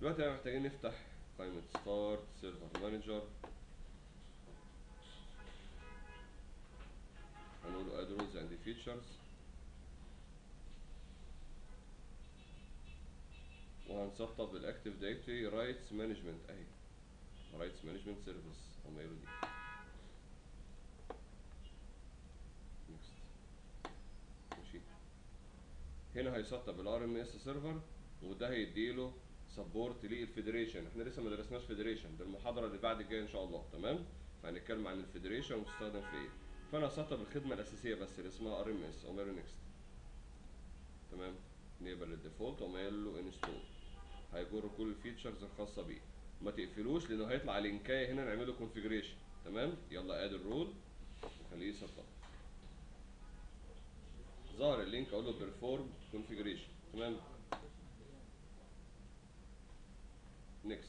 دلوقتي احنا محتاجين نفتح قائمة ستارت سيرفر مانجر هنقول اد رولز اند فيتشرز وهنسطب الاكتيف دايركتوري رايتس مانجمنت اهي رايتس مانجمنت سيرفيس هم يقولوا دي Next. ماشي هنا هيسطب الار ام اس سيرفر وده هيديله سبورت للفيدريشن احنا لسه ما درسناش فيدريشن ده المحاضره اللي بعد الجايه ان شاء الله تمام فهنتكلم عن الفيدريشن وتستخدم في ايه فانا هسطب الخدمه الاساسيه بس اللي اسمها ار ام اس اوميرو نيكست تمام نقبل الديفولت ومايل له انستول هيجر كل الفيتشرز الخاصه بيه ما تقفلوش لانه هيطلع لينكايه هنا نعمله كونفيجريشن تمام يلا اد الرول وخليه يسطب ظهر اللينك اقول له بيرفورم كونفيجريشن تمام نيكست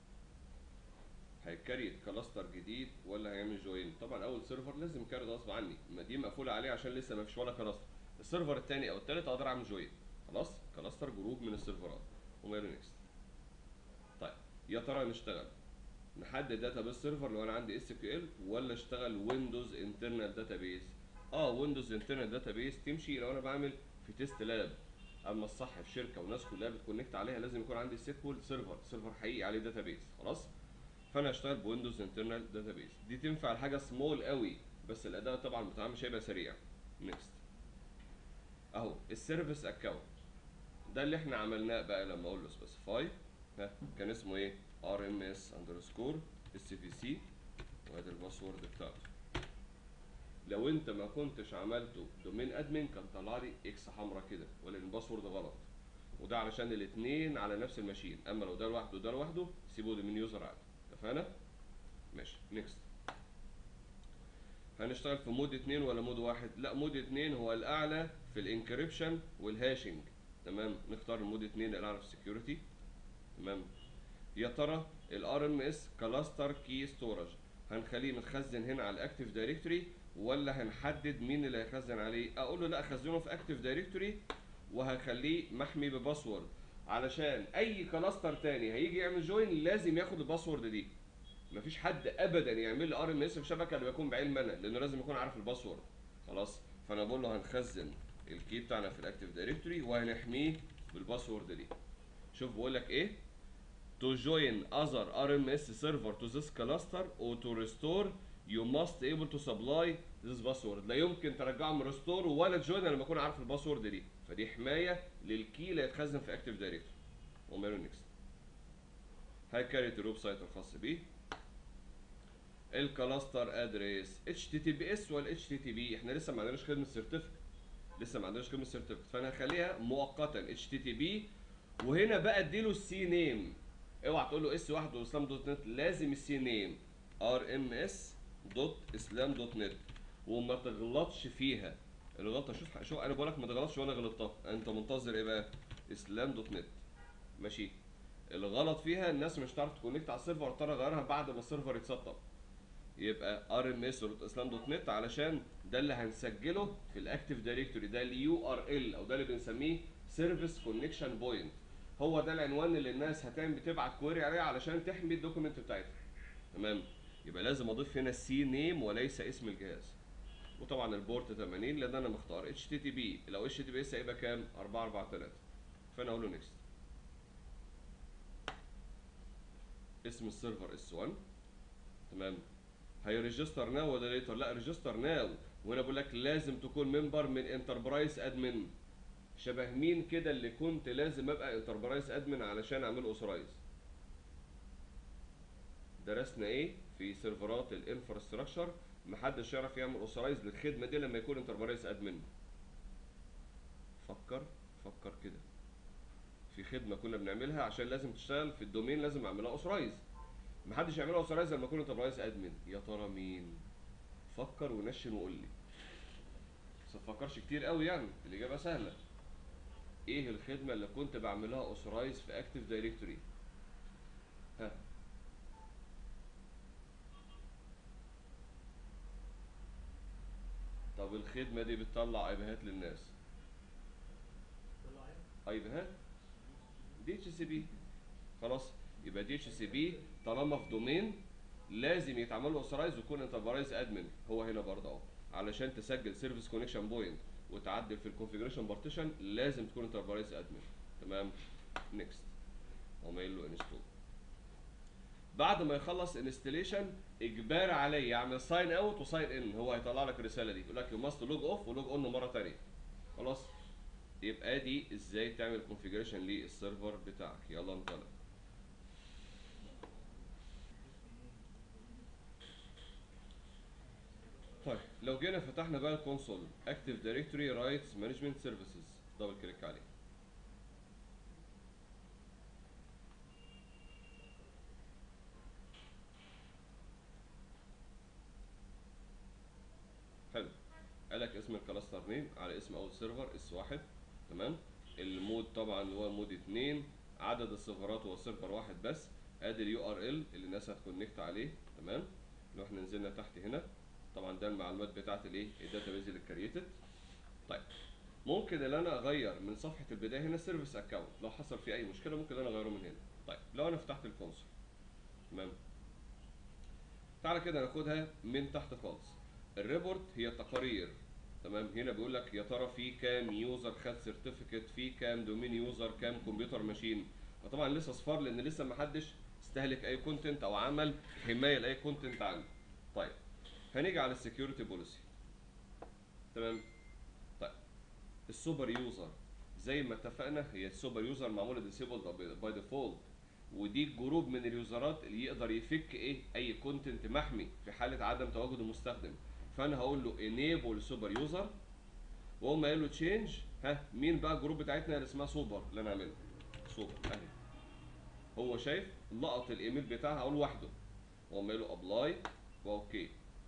هيكريت كلاستر جديد ولا هيعمل جوين طبعا اول سيرفر لازم يكريت غصب عني ما دي مقفوله عليه عشان لسه ما فيش ولا كلاستر السيرفر الثاني او الثالث اقدر اعمل جوين خلاص كلاستر جروب من السيرفرات وماله نيكست طيب يا ترى نشتغل نحدد داتابيس سيرفر لو انا عندي اس كيو ال ولا اشتغل ويندوز انترنال داتابيس اه ويندوز انترنال داتابيس تمشي لو انا بعمل في تيست لاب اما الصح في شركه والناس كلها بتكونكت عليها لازم يكون عندي سيكوال سيرفر سيرفر حقيقي عليه داتابيس خلاص فانا هشتغل بويندوز انترنال داتابيس دي تنفع لحاجه سمول قوي بس الاداء طبعا بتاعها مش هيبقى سريع نيكست اهو السيرفيس اكونت ده اللي احنا عملناه بقى لما اقول له سبيسيفاي ها كان اسمه ايه ار ام اس اندرسكور اس في سي وادي الباسورد بتاعته لو انت ما كنتش عملته دومين ادمن كان طلع لي اكس حمراء كده ولان الباسورد غلط وده علشان الاثنين على نفس الماشين اما لو ده لوحده وده لوحده سيبه دومين يوزر عادي اتفقنا ماشي نيكست هنشتغل في مود 2 ولا مود واحد لا مود 2 هو الاعلى في الانكريبشن والهاشنج تمام نختار المود 2 الاعلى في السكيورتي تمام يا ترى الار ام اس كلاستر كي ستورج هنخليه متخزن هنا على الاكتيف دايركتوري ولا هنحدد مين اللي هيخزن عليه اقول له لا خزنه في اكتيف دايركتوري وهخليه محمي بباسورد علشان اي كلاستر تاني هيجي يعمل جوين لازم ياخد الباسورد دي مفيش حد ابدا يعمل لي ار ام اس في شبكه اللي بيكون بعلم انا لانه لازم يكون عارف الباسورد خلاص فانا بقول له هنخزن الكي بتاعنا في الاكتيف دايركتوري وهنحميه بالباسورد دي شوف بقول لك ايه to join other RMS server to this cluster or to restore you must able to supply this password لا يمكن ترجعه من ريستور ولا تجوين لما اكون عارف الباسورد دي فدي حمايه للكي اللي هيتخزن في اكتيف دايركتوري وماله نيكست هيكريت الويب سايت الخاص بيه الكلاستر ادريس اتش تي تي بي اس ولا اتش تي تي بي احنا لسه ما عندناش خدمه سيرتيفيكت لسه ما عندناش خدمه سيرتيفيكت فانا هخليها مؤقتا اتش تي تي بي وهنا بقى اديله السي نيم اوعى تقول له اس واحد واسلام دوت نت لازم السي نيم ار ام اس دوت اسلام دوت نت وما تغلطش فيها الغلطه شوف شوف انا بقول لك ما تغلطش وانا غلطتها انت منتظر ايه بقى اسلام دوت نت ماشي الغلط فيها الناس مش هتعرف تكونكت على السيرفر اضطر اغيرها بعد ما السيرفر يتسطب يبقى ار ام اس دوت اسلام دوت نت علشان ده اللي هنسجله في الاكتيف دايركتوري ده اليو ار ال او ده اللي بنسميه سيرفيس كونكشن بوينت هو ده العنوان اللي الناس هتعمل بتبعت كويري عليه علشان تحمي الدوكيمنت بتاعتها تمام يبقى لازم اضيف هنا السي نيم وليس اسم الجهاز وطبعا البورت 80 لان انا مختار اتش تي تي بي لو اتش تي بي اس هيبقى كام 443 فانا اقول له نيكست اسم السيرفر اس 1 تمام هيريجستر ناو ولا ليتر لا ريجستر ناو وانا بقول لك لازم تكون ممبر من انتربرايز ادمن شبه مين كده اللي كنت لازم ابقى انتربرايز ادمن علشان اعمل اوثرايز درسنا ايه في سيرفرات الانفراستراكشر محدش يعرف يعمل اوثرايز للخدمه دي لما يكون انتربرايز ادمن فكر فكر كده في خدمه كنا بنعملها عشان لازم تشتغل في الدومين لازم اعملها اوثرايز محدش يعملها اوثرايز لما يكون انتربرايز ادمن يا ترى مين فكر ونشن وقول لي بس ما تفكرش كتير قوي يعني الاجابه سهله ايه الخدمه اللي كنت بعملها اوثرايز في اكتيف دايركتوري ها طب الخدمه دي بتطلع ايبيهات للناس ايبيهات دي اتش سي بي خلاص يبقى دي اتش سي بي طالما في دومين لازم يتعمل له اوثرايز ويكون انتربرايز ادمن هو هنا برضه اهو علشان تسجل سيرفيس كونكشن بوينت وتعدل في الكونفيجريشن بارتيشن لازم تكون انتربرايز ادمن تمام نيكست اقوم قايل له انستول بعد ما يخلص انستليشن اجباري عليه يعمل ساين اوت وساين ان هو هيطلع لك الرساله دي يقول لك يو ماست لوج اوف ولوج اون مره ثانيه خلاص يبقى دي ازاي تعمل كونفيجريشن للسيرفر بتاعك يلا انطلق طيب لو جينا فتحنا بقى الكونسول اكتف دايركتوري رايتس مانجمنت سيرفيسز دبل كليك عليه حلو قالك اسم الكلاستر نيم على اسم اول سيرفر اس واحد تمام المود طبعا اللي هو مود اتنين عدد السيرفرات هو سيرفر واحد بس ادي اليو ار ال اللي الناس هتكونكت عليه تمام لو احنا نزلنا تحت هنا طبعا ده المعلومات بتاعت الايه الداتابيز اللي كريتد طيب ممكن ان انا اغير من صفحه البدايه هنا سيرفيس اكونت لو حصل فيه اي مشكله ممكن انا اغيره من هنا طيب لو انا فتحت الكونسول تمام تعالى كده ناخدها من تحت خالص الريبورت هي تقارير تمام هنا بيقول لك يا ترى في كام يوزر خد سيرتيفيكت في كام دومين يوزر كام كمبيوتر ماشين فطبعا لسه صفار لان لسه ما حدش استهلك اي كونتنت او عمل حمايه لاي كونتنت عنده طيب هنيجي على السكيورتي بوليسي تمام طيب السوبر يوزر زي ما اتفقنا هي السوبر يوزر معموله ديسيبلد باي ديفولت ودي جروب من اليوزرات اللي يقدر يفك ايه اي كونتنت محمي في حاله عدم تواجد المستخدم فانا هقول له انيبل سوبر يوزر واقوم قايل له تشينج ها مين بقى الجروب بتاعتنا اللي اسمها سوبر اللي انا عاملها سوبر اهي هو شايف لقط الايميل بتاعها اقول لوحده واقوم قايل له ابلاي واوكي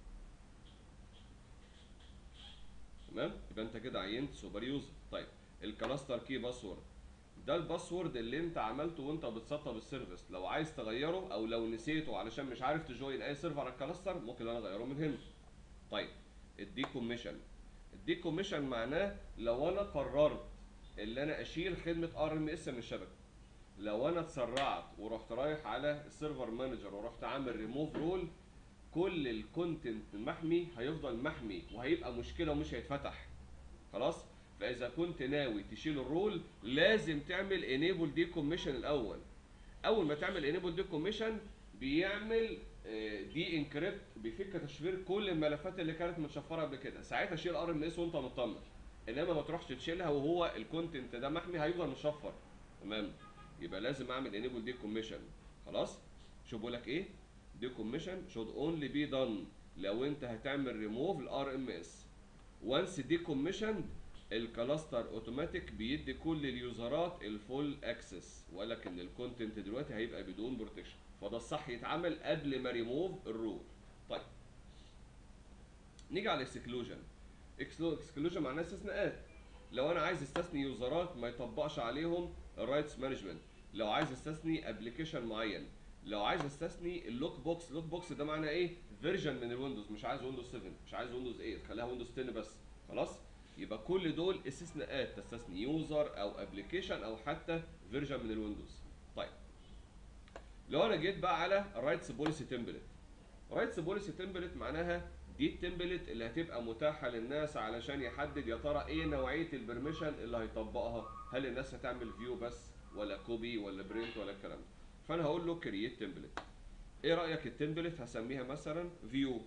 تمام يبقى انت كده عينت سوبر يوزر طيب الكلاستر كي باسورد ده الباسورد اللي انت عملته وانت بتسطب السيرفيس لو عايز تغيره او لو نسيته علشان مش عارف تجوين اي سيرفر على الكلاستر ممكن انا اغيره من هنا طيب الديكوميشن الديكوميشن معناه لو انا قررت ان انا اشيل خدمه ار ام اس من الشبكه لو انا اتسرعت ورحت رايح على السيرفر مانجر ورحت عامل ريموف رول كل الكونتنت المحمي هيفضل محمي وهيبقى مشكله ومش هيتفتح خلاص فاذا كنت ناوي تشيل الرول لازم تعمل انيبل ديكوميشن الاول اول ما تعمل انيبل ديكوميشن بيعمل دي انكريبت بيفك تشفير كل الملفات اللي كانت متشفره قبل كده ساعتها شيل ار ام اس وانت مطمن انما ما تروحش تشيلها وهو الكونتنت ده محمي هيفضل مشفر تمام يبقى لازم اعمل انيبل ديكوميشن خلاص شوف بقول لك ايه ديكوميشن should only be done لو انت هتعمل ريموف الار ام اس وانس ديكوميشن الكلاستر اوتوماتيك بيدي كل اليوزرات الفول اكسس ولكن الكونتنت دلوقتي هيبقى بدون بروتكشن فده الصح يتعمل قبل ما ريموف الرول طيب نيجي على الاكسكلوجن اكسكلوجن معناه استثناءات لو انا عايز استثني يوزرات ما يطبقش عليهم الرايتس مانجمنت لو عايز استثني ابلكيشن معين لو عايز استثني اللوك بوكس اللوك بوكس ده معناه ايه فيرجن من الويندوز مش عايز ويندوز 7 مش عايز ويندوز 8 خليها ويندوز 10 بس خلاص يبقى كل دول استثناءات تستثني يوزر او ابلكيشن او حتى فيرجن من الويندوز طيب لو انا جيت بقى على رايتس بوليسي تمبلت رايتس بوليسي تمبلت معناها دي التمبلت اللي هتبقى متاحه للناس علشان يحدد يا ترى ايه نوعيه البرميشن اللي هيطبقها هل الناس هتعمل فيو بس ولا كوبي ولا برنت ولا الكلام ده فانا هقول له كرييت تمبلت ايه رايك التمبلت هسميها مثلا فيو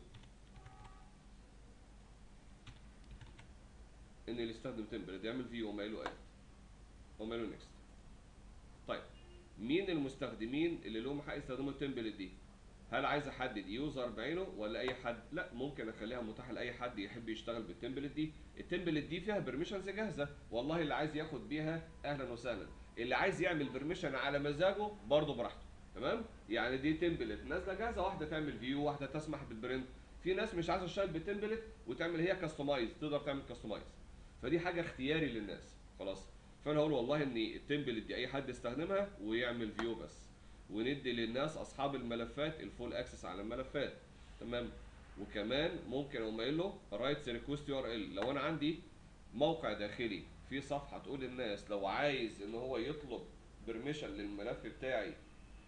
ان اللي يستخدم تمبلت يعمل فيو وما له اد وما له نيكست طيب مين المستخدمين اللي لهم حق يستخدموا التمبلت دي هل عايز احدد يوزر بعينه ولا اي حد لا ممكن اخليها متاحه لاي حد يحب يشتغل بالتمبلت دي التمبلت دي فيها برميشنز جاهزه والله اللي عايز ياخد بيها اهلا وسهلا اللي عايز يعمل برميشن على مزاجه برضه براحته تمام يعني دي تمبلت نازله جاهزه واحده تعمل فيو واحده تسمح بالبرنت في ناس مش عايزه تشتغل بالتمبلت وتعمل هي كاستمايز تقدر تعمل كاستمايز فدي حاجه اختياري للناس خلاص فانا هقول والله ان التمبلت دي اي حد يستخدمها ويعمل فيو بس وندي للناس اصحاب الملفات الفول اكسس على الملفات تمام وكمان ممكن اقوم قايل له رايتس ريكوست يو ار ال لو انا عندي موقع داخلي في صفحه تقول للناس لو عايز ان هو يطلب برميشن للملف بتاعي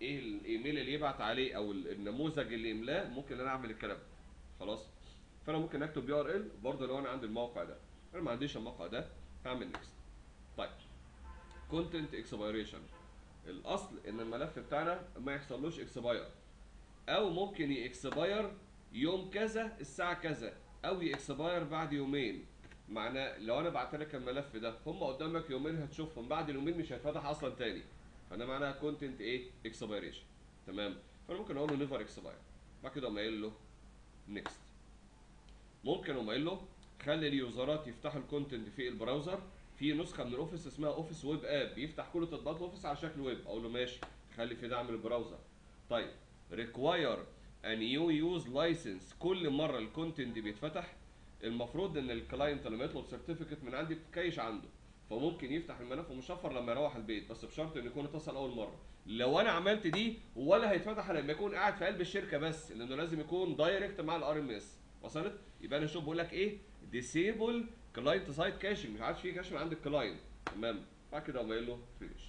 ايه الايميل اللي يبعت عليه او ال- النموذج اللي يملاه ممكن انا اعمل الكلام ده خلاص فانا ممكن اكتب يو ار ال برضه لو انا عندي الموقع ده انا ما عنديش الموقع ده هعمل نيكست طيب كونتنت اكسبيريشن الاصل ان الملف بتاعنا ما يحصلوش اكسباير او ممكن يكسباير يوم كذا الساعه كذا او يكسباير بعد يومين معناه لو انا بعت لك الملف ده هم قدامك يومين هتشوفهم بعد اليومين مش هيتفتح اصلا تاني فده معناها كونتنت ايه اكسبيريشن تمام فانا ممكن اقول له نيفر اكسباير بعد كده اقوم قايل له نيكست ممكن اقوم قايل له خلي اليوزرات يفتحوا الكونتنت في البراوزر في نسخه من الاوفيس اسمها اوفيس ويب اب بيفتح كل تطبيقات الاوفيس على شكل ويب اقول له ماشي خلي في دعم للبراوزر طيب require a new use license كل مره الكونتنت بيتفتح المفروض ان الكلاينت لما يطلب سيرتيفيكت من عندي بتكيش عنده فممكن يفتح الملف مشفر لما يروح البيت بس بشرط انه يكون اتصل اول مره لو انا عملت دي ولا هيتفتح لما يكون قاعد في قلب الشركه بس لانه لازم يكون دايركت مع الار ام اس وصلت يبقى انا شوف بقول لك ايه ديسيبل كلاينت سايد كاشنج مش عادش فيه كاش من عند الكلاينت تمام بعد كده اقوم قايل له فينيش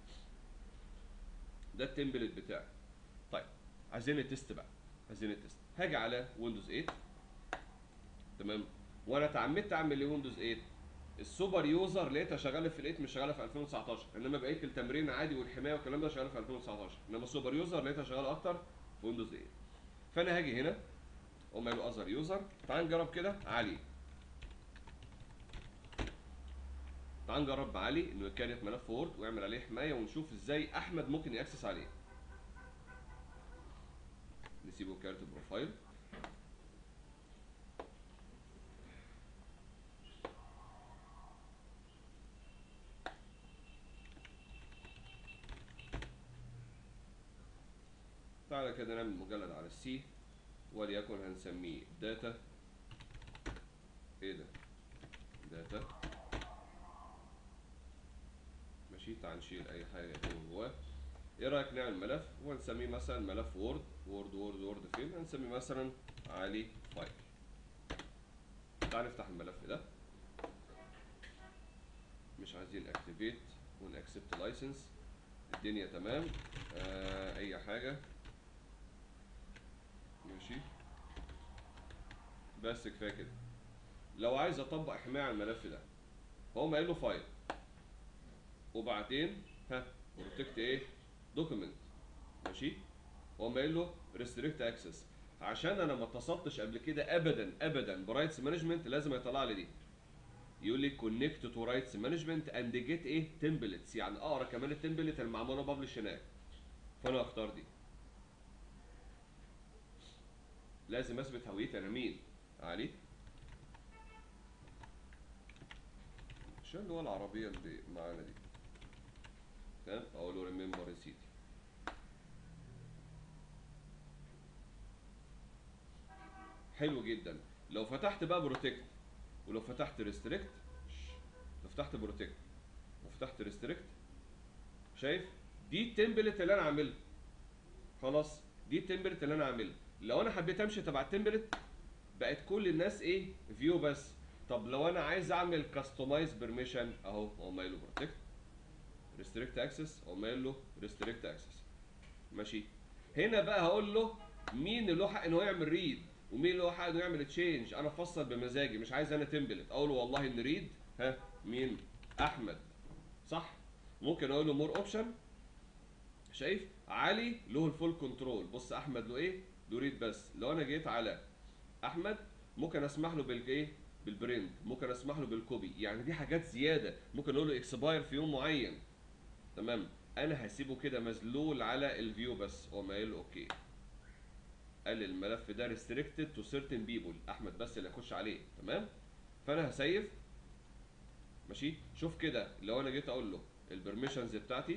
ده التمبلت بتاعي طيب عايزين التست بقى عايزين التست هاجي على ويندوز 8 تمام وانا اتعمدت اعمل ايه ويندوز 8 السوبر يوزر لقيتها شغاله في الايت مش شغاله في 2019 انما بقيه التمرين عادي والحمايه والكلام ده شغاله في 2019 انما السوبر يوزر لقيتها شغاله اكتر في ويندوز 8 فانا هاجي هنا اقوم قايل له اذر يوزر تعال نجرب كده علي تعال نجرب مع علي انه يكريت ملف وورد ويعمل عليه حمايه ونشوف ازاي احمد ممكن ياكسس عليه نسيبه كارت بروفايل تعالى كده نعمل مجلد على السي وليكن هنسميه داتا ايه ده داتا ماشي تعال نشيل اي حاجه من جواه ايه رايك نعمل ملف ونسميه مثلا ملف وورد وورد وورد وورد فين هنسميه مثلا علي فايل تعال نفتح الملف ده مش عايزين اكتيفيت ونأكسبت لايسنس الدنيا تمام آه اي حاجه ماشي بس كفايه كده لو عايز اطبق حمايه على الملف ده هو قايل له فايل وبعدين ها بروتكت ايه دوكيمنت ماشي هو قايل له ريستريكت اكسس عشان انا ما اتصلتش قبل كده ابدا ابدا برايتس مانجمنت لازم يطلع لي دي يقول لي كونكت تو رايتس مانجمنت اند جيت ايه تمبلتس يعني اقرا كمان التمبلت اللي معموله ببلش هناك فانا هختار دي لازم اثبت هويتي انا مين علي عشان اللي هو العربيه اللي معانا دي تمام اقول له ريمبر سيتي حلو جدا لو فتحت بقى بروتكت ولو فتحت ريستريكت لو فتحت بروتكت وفتحت ريستريكت شايف دي التمبلت اللي انا عاملها خلاص دي التمبلت اللي انا عاملها لو انا حبيت امشي تبع التمبلت بقت كل الناس ايه فيو بس طب لو انا عايز اعمل كاستمايز بيرميشن اهو اقوم قايل له بروتكت ريستريكت اكسس اقوم قايل له ريستريكت اكسس ماشي هنا بقى هقول له مين اللي له حق ان هو يعمل ريد ومين اللي له حق انه يعمل تشينج انا افصل بمزاجي مش عايز انا تمبلت اقول له والله ان ريد ها مين احمد صح ممكن اقول له مور اوبشن شايف علي له الفول كنترول بص احمد له ايه له ريد بس لو انا جيت على احمد ممكن اسمح له بالايه بالبرنت ممكن اسمح له بالكوبي يعني دي حاجات زياده ممكن اقول له اكسباير في يوم معين تمام انا هسيبه كده مذلول على الفيو بس هو قايل له اوكي قال الملف ده ريستريكتد تو سيرتن بيبول احمد بس اللي هيخش عليه تمام فانا هسيف ماشي شوف كده لو انا جيت اقول له البرميشنز بتاعتي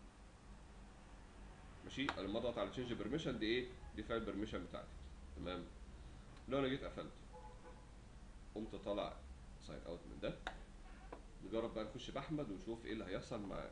ماشي انا لما اضغط على تشينج بيرميشن دي ايه دي فايل بيرميشن بتاعتي تمام لو انا جيت قفلت قمت طالع ساين اوت من ده نجرب بقى نخش باحمد ونشوف ايه اللي هيحصل معاه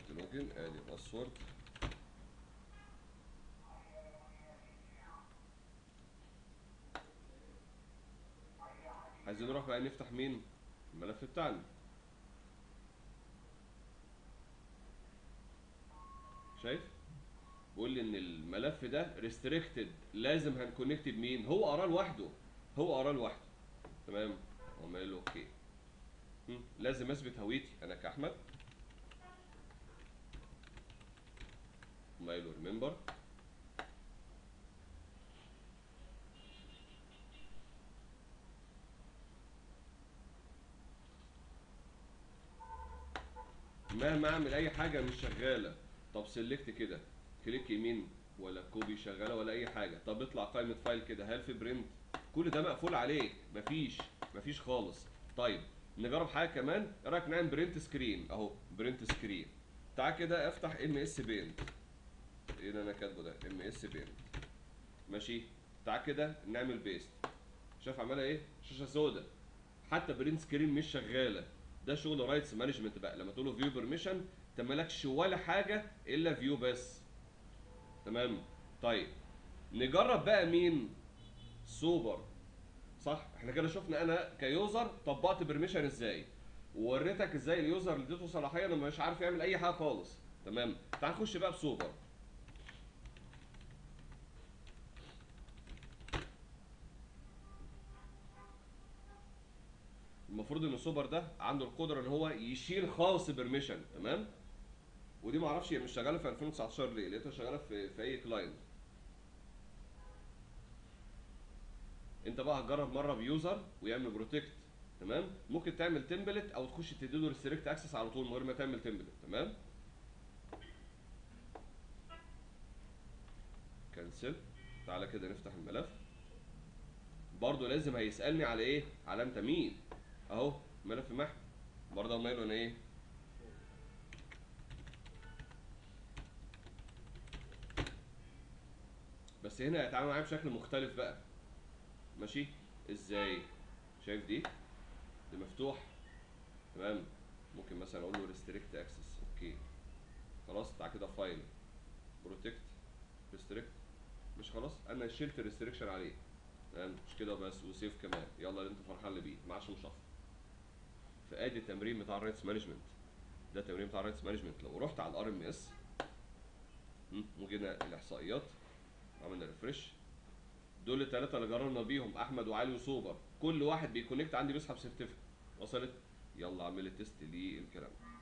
عملت لوجن ادي باسورد عايزين نروح بقى نفتح مين الملف بتاعنا شايف بيقول لي ان الملف ده ريستريكتد لازم هنكونكت بمين هو قراه لوحده هو قراه لوحده تمام اقوم قايل له اوكي هم، لازم اثبت هويتي انا كاحمد اقوم قايل له ريمبر مهما اعمل اي حاجه مش شغاله طب سلكت كده كليك يمين ولا كوبي شغاله ولا اي حاجه طب اطلع قائمه فايل كده هل في برنت كل ده مقفول عليك مفيش مفيش خالص طيب نجرب حاجه كمان ايه رايك نعمل برنت سكرين اهو برنت سكرين تعال كده افتح ام اس بينت ايه اللي انا كاتبه ده ام اس بينت ماشي تعال كده نعمل بيست شايف عملها ايه شاشه سوداء حتى برنت سكرين مش شغاله ده شغل رايتس مانجمنت بقى لما تقول له فيو بيرميشن انت مالكش ولا حاجه الا فيو بس تمام طيب نجرب بقى مين سوبر صح احنا كده شفنا انا كيوزر طبقت برميشن ازاي ووريتك ازاي اليوزر اللي اديته صلاحيه انه مش عارف يعمل اي حاجه خالص تمام تعال نخش بقى بسوبر المفروض ان السوبر ده عنده القدره ان هو يشيل خالص بيرميشن تمام ودي ما اعرفش هي مش شغاله في 2019 ليه لقيتها شغاله في في اي كلاينت انت بقى هتجرب مره بيوزر ويعمل بروتكت تمام ممكن تعمل تمبلت او تخش تديله ريستريكت اكسس على طول من غير ما تعمل تمبلت تمام كنسل تعالى كده نفتح الملف برضه لازم هيسالني على ايه على انت مين اهو ملف محو برضه مايله انا ايه بس هنا هيتعامل معايا بشكل مختلف بقى ماشي ازاي شايف دي ده مفتوح تمام ممكن مثلا اقول له ريستريكت اكسس اوكي خلاص تعالى كده فايل بروتكت ريستريكت مش خلاص انا شلت ريستريكشن عليه تمام مش كده بس وسيف كمان يلا اللي انت فرحان اللي بيه ما عادش مشفر فادي التمرين بتاع الرايتس مانجمنت ده التمرين بتاع الرايتس مانجمنت لو رحت على الار ام اس وجينا الاحصائيات عملنا ريفرش دول الثلاثه اللي جربنا بيهم احمد وعلي وسوبر كل واحد بيكونكت عندي بيسحب سيرتيفيكت وصلت يلا اعمل التيست للكلام